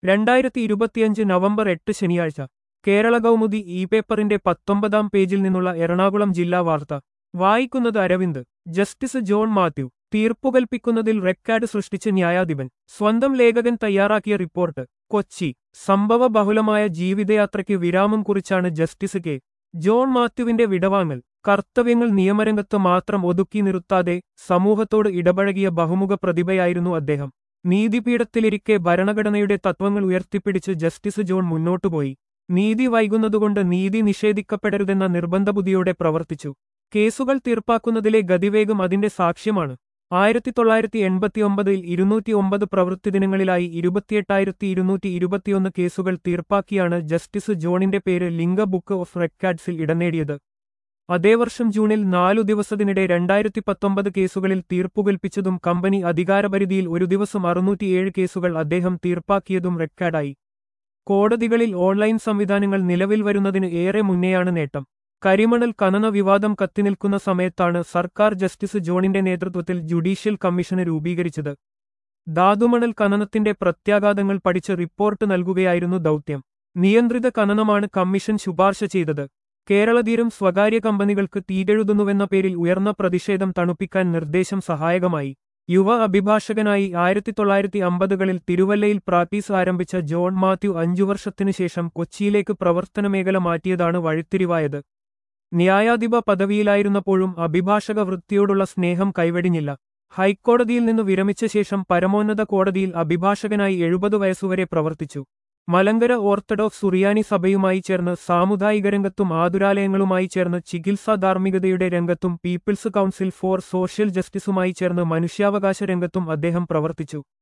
രണ്ടായിരത്തി ഇരുപത്തിയഞ്ച് നവംബർ എട്ട് ശനിയാഴ്ച കേരള കൗമുദി ഇ പേപ്പറിന്റെ പത്തൊമ്പതാം പേജിൽ നിന്നുള്ള എറണാകുളം ജില്ലാ വാർത്ത വായിക്കുന്നത് അരവിന്ദ് ജസ്റ്റിസ് ജോൺ മാത്യു തീർപ്പുകൽപ്പിക്കുന്നതിൽ റെക്കാർഡ് സൃഷ്ടിച്ച ന്യായാധിപൻ സ്വന്തം ലേഖകൻ തയ്യാറാക്കിയ റിപ്പോർട്ട് കൊച്ചി സംഭവ ബഹുലമായ ജീവിതയാത്രയ്ക്ക് വിരാമം കുറിച്ചാണ് ജസ്റ്റിസ് കെ ജോൺ മാത്യുവിന്റെ വിടവാങ്ങൽ കർത്തവ്യങ്ങൾ നിയമരംഗത്ത് മാത്രം ഒതുക്കി നിർത്താതെ സമൂഹത്തോട് ഇടപഴകിയ ബഹുമുഖ പ്രതിഭയായിരുന്നു അദ്ദേഹം നീതിപീഠത്തിലിരിക്കെ ഭരണഘടനയുടെ തത്വങ്ങൾ ഉയർത്തിപ്പിടിച്ച് ജസ്റ്റിസ് ജോൺ മുന്നോട്ടുപോയി നീതി വൈകുന്നതുകൊണ്ട് നീതി നിഷേധിക്കപ്പെടരുതെന്ന നിർബന്ധബുദ്ധിയോടെ പ്രവർത്തിച്ചു കേസുകൾ തീർപ്പാക്കുന്നതിലെ ഗതിവേഗം അതിന്റെ സാക്ഷ്യമാണ് ആയിരത്തി തൊള്ളായിരത്തി എൺപത്തിയൊമ്പതിൽ ഇരുന്നൂറ്റി ഒമ്പത് പ്രവൃത്തിദിനങ്ങളിലായി ഇരുപത്തിയെട്ടായിരത്തി ഇരുന്നൂറ്റി ഇരുപത്തിയൊന്ന് കേസുകൾ തീർപ്പാക്കിയാണ് ജസ്റ്റിസ് ജോണിന്റെ പേര് ലിംഗ ബുക്ക് ഓഫ് റെക്കോർഡ്സിൽ ഇടം നേടിയത് അതേ വർഷം ജൂണിൽ നാലു ദിവസത്തിനിടെ രണ്ടായിരത്തി പത്തൊമ്പത് കേസുകളിൽ തീർപ്പുകൽപ്പിച്ചതും കമ്പനി അധികാരപരിധിയിൽ ഒരു ദിവസം അറുന്നൂറ്റിയേഴ് കേസുകൾ അദ്ദേഹം തീർപ്പാക്കിയതും റെക്കോർഡായി കോടതികളിൽ ഓൺലൈൻ സംവിധാനങ്ങൾ നിലവിൽ വരുന്നതിന് ഏറെ മുന്നെയാണ് നേട്ടം കരിമണൽ ഖനന വിവാദം കത്തിനിൽക്കുന്ന സമയത്താണ് സർക്കാർ ജസ്റ്റിസ് ജോണിന്റെ നേതൃത്വത്തിൽ ജുഡീഷ്യൽ കമ്മീഷന് രൂപീകരിച്ചത് ധാതുമണൽ ഖനനത്തിന്റെ പ്രത്യാഘാതങ്ങൾ പഠിച്ച് റിപ്പോർട്ട് നൽകുകയായിരുന്നു ദൗത്യം നിയന്ത്രിത ഖനനമാണ് കമ്മീഷൻ ശുപാർശ ചെയ്തത് കേരളതീരം സ്വകാര്യ കമ്പനികൾക്ക് തീരെഴുതുന്നുവെന്ന പേരിൽ ഉയർന്ന പ്രതിഷേധം തണുപ്പിക്കാൻ നിർദ്ദേശം സഹായകമായി യുവ അഭിഭാഷകനായി ആയിരത്തി തൊള്ളായിരത്തി അമ്പതുകളിൽ തിരുവല്ലയിൽ പ്രാക്ടീസ് ആരംഭിച്ച ജോൺ മാത്യു അഞ്ചു വർഷത്തിനു ശേഷം കൊച്ചിയിലേക്ക് പ്രവർത്തനമേഖല മാറ്റിയതാണ് വഴിത്തിരിവായത് ന്യായാധിപ പദവിയിലായിരുന്നപ്പോഴും അഭിഭാഷക വൃത്തിയോടുള്ള സ്നേഹം കൈവെടിഞ്ഞില്ല ഹൈക്കോടതിയിൽ നിന്ന് വിരമിച്ച ശേഷം പരമോന്നത കോടതിയിൽ അഭിഭാഷകനായി എഴുപത് വയസ്സുവരെ പ്രവർത്തിച്ചു മലങ്കര ഓർത്തഡോക്സ് സുറിയാനി സഭയുമായി ചേർന്ന് സാമുദായിക രംഗത്തും ആതുരാലയങ്ങളുമായി ചേർന്ന് ചികിത്സാ ധാർമ്മികതയുടെ രംഗത്തും പീപ്പിൾസ് കൗൺസിൽ ഫോർ സോഷ്യൽ ജസ്റ്റിസുമായി ചേർന്ന് മനുഷ്യാവകാശ രംഗത്തും അദ്ദേഹം പ്രവർത്തിച്ചു